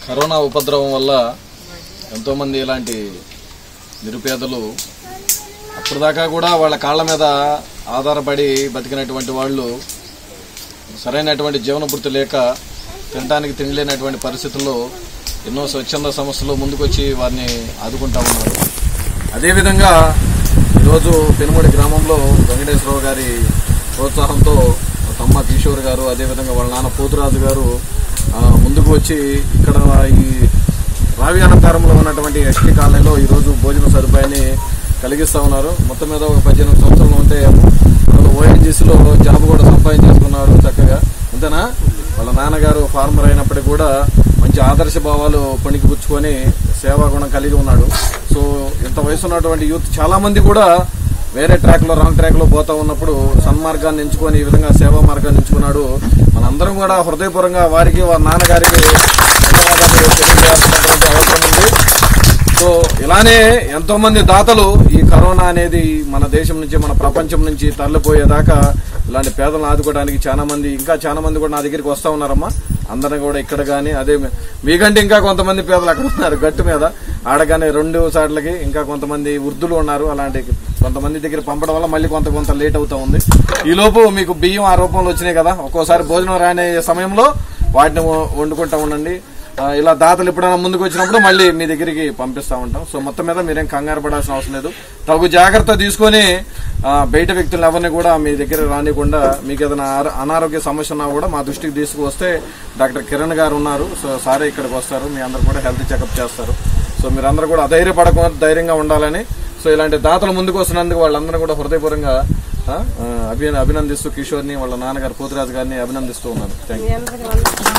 Corona ఉపద్రవం వల్ల ఎంతోమంది ఇలాంటి నిరుపేదలు అప్పటిదాకా కూడా వాళ్ళ కాళ్ళ మీద ఆధారపడి బతికినటువంటి వాళ్ళు సరైనటువంటి జీవన వృత్తి లేక తినడానికి తిండి లేనటువంటి పరిస్థితుల్లో ఎన్నో స్వచ్ఛంద సంస్థలు ముందుకొచ్చి వారిని ఆదుకుంటా ఉన్నారు అదేవిధంగా ఈరోజు పెనుమడి గ్రామంలో వెంకటేశ్వరరావు గారి ప్రోత్సాహంతో తమ్మ కిషోర్ గారు అదేవిధంగా వాళ్ళ నాన్న పోతురాజు గారు ఆ, ముందుకు వచ్చి ఇక్కడ ఈ రావి అనంతరంలో ఉన్నటువంటి ఎస్టీ కాలనీలో ఈరోజు భోజన సదుపాయాన్ని కలిగిస్తా ఉన్నారు మొత్తం మీద ఒక పద్దెనిమిది సంవత్సరాలు ఉంటే ఓఎన్జీసీలో జాబ్ కూడా సంపాదించేసుకున్నారు చక్కగా అంతేనా వాళ్ళ నాన్నగారు ఫార్మర్ అయినప్పటికీ కూడా మంచి ఆదర్శ భావాలు పణికిపుచ్చుకొని సేవా గుణం కలిగి ఉన్నాడు సో ఇంత వయసు ఉన్నటువంటి యూత్ చాలా మంది కూడా వేరే ట్రాక్ లో రాంగ్ ట్రాక్ లో పోతా ఉన్నప్పుడు సన్మార్గాన్ని ఎంచుకొని ఈ విధంగా సేవా మార్గాన్ని ఎంచుకున్నాడు మనందరం కూడా హృదయపూర్వకంగా వారికి వారి నాన్నగారికి ధన్యవాదాలు తెలియజేయాల్సినటువంటి అవసరం ఉంది సో ఇలానే ఎంతో మంది దాతలు ఈ కరోనా అనేది మన దేశం నుంచి మన ప్రపంచం నుంచి తరలిపోయేదాకా ఇలాంటి పేదలను ఆదుకోవడానికి చాలా మంది ఇంకా చాలా మంది కూడా నా దగ్గరికి వస్తా ఉన్నారమ్మా అందరం కూడా ఇక్కడ గానీ అదే మీకంటే ఇంకా కొంతమంది పేదలు అక్కడ ఉన్నారు గట్టు మీద ఆడగానే రెండు సార్లకి ఇంకా కొంతమంది వృద్ధులు ఉన్నారు అలాంటి కొంతమంది దగ్గర పంపడం వల్ల మళ్ళీ కొంత కొంత లేట్ అవుతా ఉంది ఈ లోపు మీకు బియ్యం ఆ రూపంలో వచ్చినాయి కదా ఒక్కోసారి భోజనం రాని సమయంలో వాటిని వ- వండుకుంటా ఉండండి ఆ, ఇలా దాతలు ఎప్పుడైనా ముందుకు వచ్చినప్పుడు మళ్ళీ మీ దగ్గరికి పంపిస్తా ఉంటాం సో మొత్తం మీద మీరేం కంగారు పడాల్సిన అవసరం లేదు తగు జాగ్రత్త తీసుకొని ఆ, బయట వ్యక్తులను ఎవరిని కూడా మీ దగ్గర రానికుండా మీకు ఏదైనా ఆర- అనారోగ్య సమస్య ఉన్నా కూడా మా దృష్టికి తీసుకువస్తే డాక్టర్ కిరణ్ గారు ఉన్నారు సో సారే ఇక్కడికి వస్తారు మీ అందరు కూడా హెల్త్ చెకప్ చేస్తారు సో మీరందరూ కూడా అధైర్యపడకుండా ధైర్యంగా ఉండాలని సో ఇలాంటి దాతలు ముందుకు వస్తున్నందుకు వాళ్ళందరూ కూడా హృదయపూర్వకంగా ఆ, ఆ, అభి- అభినందిస్తూ కిషోర్ని వాళ్ళ నాన్నగారు పోతురాజు గారిని అభినందిస్తూ ఉన్నాను థ్యాంక్ యూ మీ అందరికీ వందనాలు.